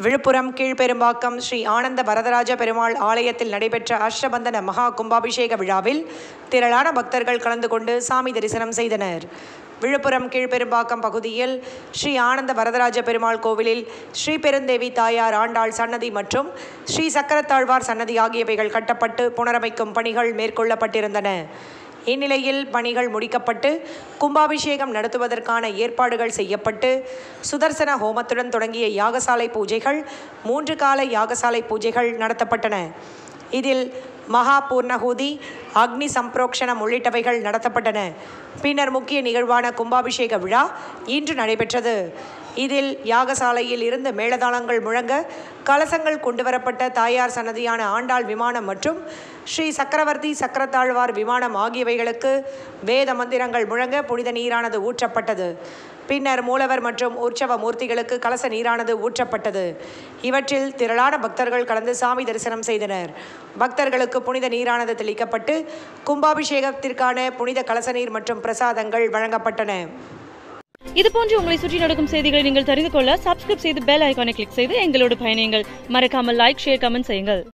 விழுப்புரம் கீழ்பெரும்பாக்கம் ஸ்ரீ ஆனந்த வரதராஜ பெருமாள் ஆலயத்தில் நடைபெற்ற அஷ்டபந்தன மகா கும்பாபிஷேக விழாவில் திரளான பக்தர்கள் கலந்து கொண்டு சாமி தரிசனம் செய்தனர் விழுப்புரம் கீழ்பெரும்பாக்கம் பகுதியில் ஸ்ரீ ஆனந்த வரதராஜ பெருமாள் கோவிலில் ஸ்ரீ பெருந்தேவி தாயார் ஆண்டாள் சன்னதி மற்றும் ஸ்ரீ சக்கரத்தாழ்வார் சன்னதி ஆகியவைகள் கட்டப்பட்டு புனரமைக்கும் பணிகள் மேற்கொள்ளப்பட்டிருந்தன இந்நிலையில் பணிகள் முடிக்கப்பட்டு கும்பாபிஷேகம் நடத்துவதற்கான ஏற்பாடுகள் செய்யப்பட்டு சுதர்சன ஹோமத்துடன் தொடங்கிய யாகசாலை பூஜைகள் மூன்று கால யாகசாலை பூஜைகள் நடத்தப்பட்டன இதில் மகா பூர்ணகூதி அக்னி சம்பிரோக்ஷணம் உள்ளிட்டவைகள் நடத்தப்பட்டன பின்னர் முக்கிய நிகழ்வான கும்பாபிஷேக விழா இன்று நடைபெற்றது இதில் யாகசாலையில் இருந்து மேளதாளங்கள் முழங்க கலசங்கள் கொண்டுவரப்பட்ட தாயார் சன்னதியான ஆண்டாள் விமானம் மற்றும் ஸ்ரீ சக்கரவர்த்தி சக்கரத்தாழ்வார் விமானம் ஆகியவைகளுக்கு வேத மந்திரங்கள் முழங்க புனித நீரானது ஊற்றப்பட்டது பின்னர் மூலவர் மற்றும் உற்சவ மூர்த்திகளுக்கு கலச நீரானது ஊற்றப்பட்டது இவற்றில் திரளான பக்தர்கள் கலந்து சாமி தரிசனம் செய்தனர் பக்தர்களுக்கு புனித நீரானது தெளிக்கப்பட்டு கும்பாபிஷேகத்திற்கான புனித கலச நீர் மற்றும் பிரசாதங்கள் வழங்கப்பட்டன இது போன்று உங்களை சுற்றி நடக்கும் செய்திகளை நீங்கள் தெரிந்து கொள்ள சப்ஸ்கிரைப் செய்து பெல் ஐகானை கிளிக் செய்து எங்களோடு பயணியுங்கள் மறக்காமல் லைக் ஷேர் கமெண்ட் செய்யுங்கள்